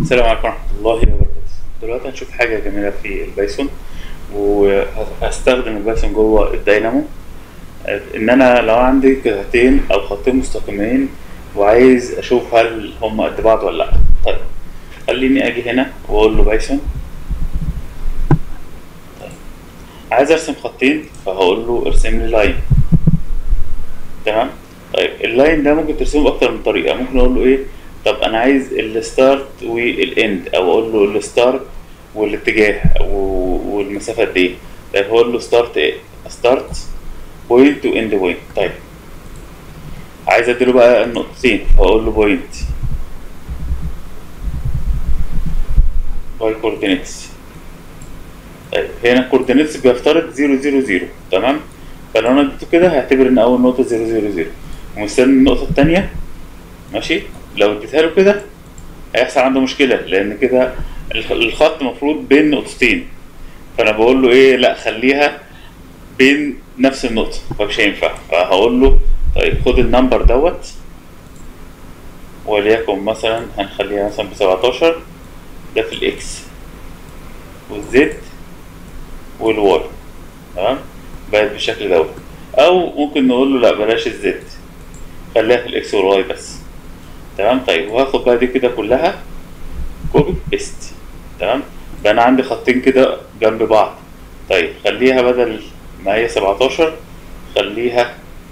السلام عليكم ورحمة الله وبركاته دلوقتي هنشوف حاجة جميلة في البايثون وهستخدم البايثون جوه الداينامو ان انا لو عندي قطعتين او خطين مستقيمين وعايز اشوف هل هم قد بعض ولا لا طيب خليني اجي هنا واقول له بايثون طيب عايز ارسم خطين فهقول له ارسم لي لاين تمام طيب اللاين ده ممكن ترسمه باكتر من طريقه ممكن اقول له ايه طب انا عايز الستارت والاند او اقول له الستارت والاتجاه و- والمسافه قد ايه طيب هقول له ستارت ايه ستارت بوينت واند بوينت طيب عايز اديله بقى النقطتين فاقول له بوينت باي كوردينيتس طيب هنا الكوردينيتس بيفترض 0 0 0 تمام فلو انا اديته كده هيعتبر ان اول نقطه 0 0 0 ومستني النقطه الثانيه ماشي لو اديتها له كده هيحصل عنده مشكله لان كده الخ- الخط مفروض بين نقطتين فانا بقول له ايه لا خليها بين نفس النقطه فمش هينفع فهقول له طيب خد النمبر دوت وليكن مثلا هنخليها مثلا ب 17 ده في الاكس والزد والواي تمام بقت بالشكل دوت او ممكن نقول له لا بلاش الزد خليها في الاكس والواي بس تمام طيب وهاخد بقى دي كده كلها كوبي بيست تمام بقى انا عندي خطين كده جنب بعض طيب خليها بدل ما هي 17 خليها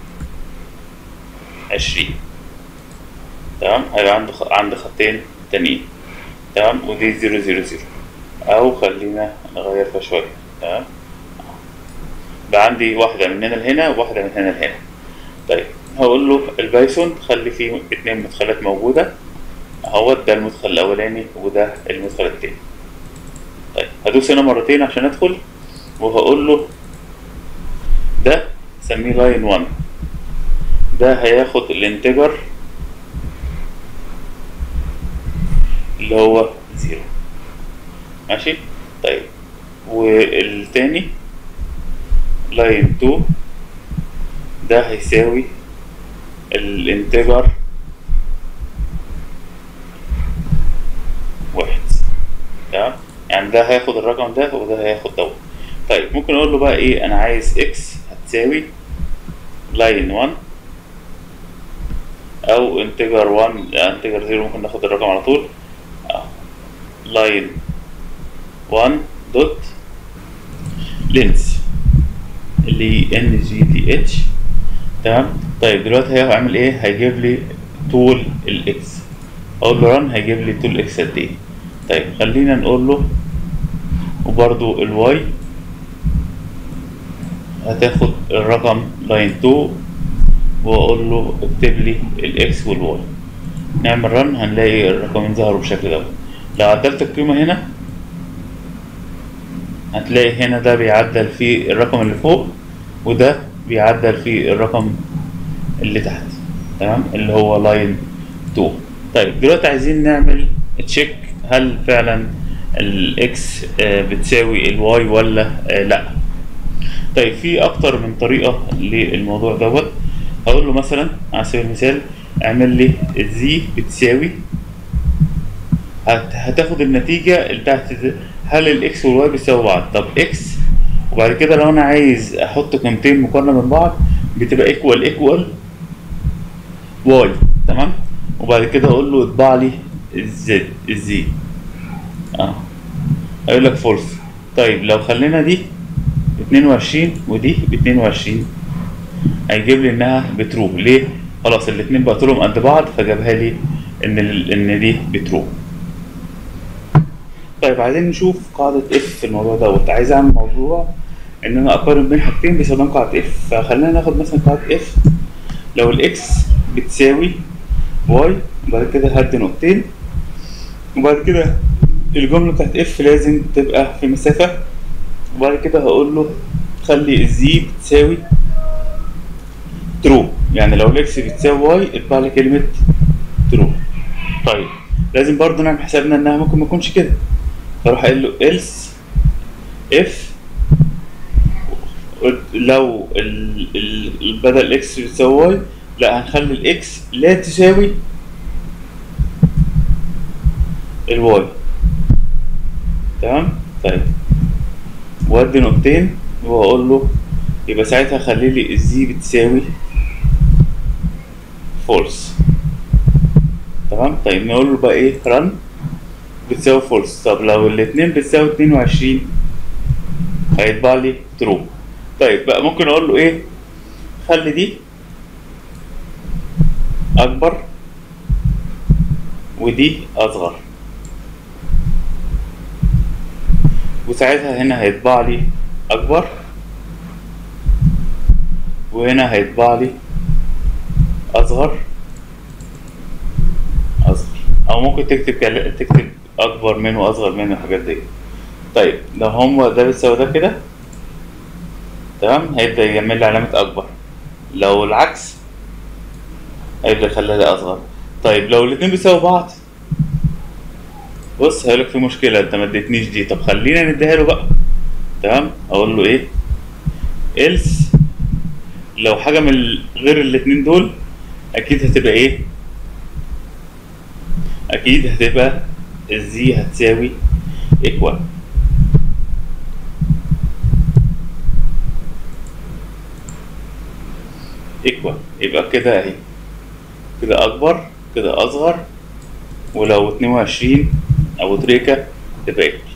20 تمام هيبقى عندي خ- عندي خطين تانيين تمام ودي 0 0 0 او خلينا نغير فيها شويه تمام بقى عندي واحده من هنا لهنا وواحده من هنا لهنا طيب هقول له البايثون خلي فيه اتنين مدخلات موجودة اهوت ده المدخل الأولاني وده المدخل التاني طيب هدوس هنا مرتين عشان أدخل وهقول له ده سميه لاين 1 ده هياخد الانتجر اللي هو زيرو ماشي طيب والتاني لاين 2 ده هيساوي الانتجر واحد تمام يعني ده هياخد الرقم ده وده هياخد دوت طيب ممكن اقول له بقى ايه انا عايز اكس هتساوي لاين 1 او انتجر 1 انتجر 0 ممكن ناخد الرقم على طول لاين 1 دوت لينس اللي ان جي تي اتش تمام طيب دلوقتي هيعمل ايه هيجيب لي طول الاكس اقول له رن هيجيب لي طول الاكس قد ايه طيب خلينا نقول له وبرضو الواي هتاخد الرقم لاين 2 واقول له اكتب لي الاكس والواي نعمل رن هنلاقي الرقمين ظهروا بالشكل ده لو عدلت القيمة هنا هتلاقي هنا ده بيعدل في الرقم اللي فوق وده بيعدل في الرقم اللي تحت تمام اللي هو لاين 2 طيب دلوقتي عايزين نعمل تشيك هل فعلا الاكس بتساوي الواي ولا آه، لا طيب في اكتر من طريقه للموضوع دوت هقول له مثلا على سبيل المثال اعمل لي الزي بتساوي هت- هتاخد النتيجه اللي تحت دي. هل الاكس والواي بيساوي بعض طب اكس وبعد كده لو انا عايز احط قيمتين مقارنه من بعض بتبقى ايكوال ايكوال واي تمام وبعد كده اقول له اطبع لي الزد الزي اه هيقول لك فولس طيب لو خلينا دي 22 ودي ب 22 هيجيب لي انها بترو ليه خلاص الاثنين بقى طولهم قد بعض فجابها لي ان ال- ان دي بترو طيب عايزين نشوف قاعدة اف في الموضوع دوت عايز اعمل موضوع ان انا اقارن بين حاجتين باستخدام قاعدة اف فخلينا ناخد مثلا قاعدة اف لو الاكس بتساوي واي وبعد كده هدي نقطتين وبعد كده الجملة بتاعت اف لازم تبقى في مسافة وبعد كده هقول له خلي الزي بتساوي ترو يعني لو الاكس بتساوي واي اطبع لي كلمة ترو طيب لازم برضه نعمل حسابنا انها ممكن ما تكونش كده فاروح قايل له else if لو ال ال بدل اكس بتساوي واي لا هنخلي الاكس لا تساوي الواي تمام طيب وادي نقطتين واقول له يبقى ساعتها خلي لي الزي بتساوي فولس تمام طيب نقول له بقى ايه رن بتساوي فولس طب لو الاتنين بتساوي اتنين وعشرين هيطبع لي ترو طيب بقى ممكن اقول له ايه خلي دي اكبر ودي اصغر وساعتها هنا هيطبع لي اكبر وهنا هيطبع لي اصغر اصغر او ممكن تكتب كلا- تكتب اكبر منه واصغر منه الحاجات دي طيب لو هم ده بيساوي ده كده تمام هيبدا يعمل لي علامه اكبر لو العكس هيبدا يخليها لي اصغر طيب لو الاتنين بيساوي بعض بص هيقولك في مشكله انت ما اديتنيش دي طب خلينا نديها له بقى تمام اقول له ايه else لو حاجه من ال- غير الاتنين دول اكيد هتبقى ايه اكيد هتبقى الزي هتساوي ايكوال ايكوال يبقى كده اهي كده اكبر كده اصغر ولو اتنين وعشرين او تريكة تبقى ايكوال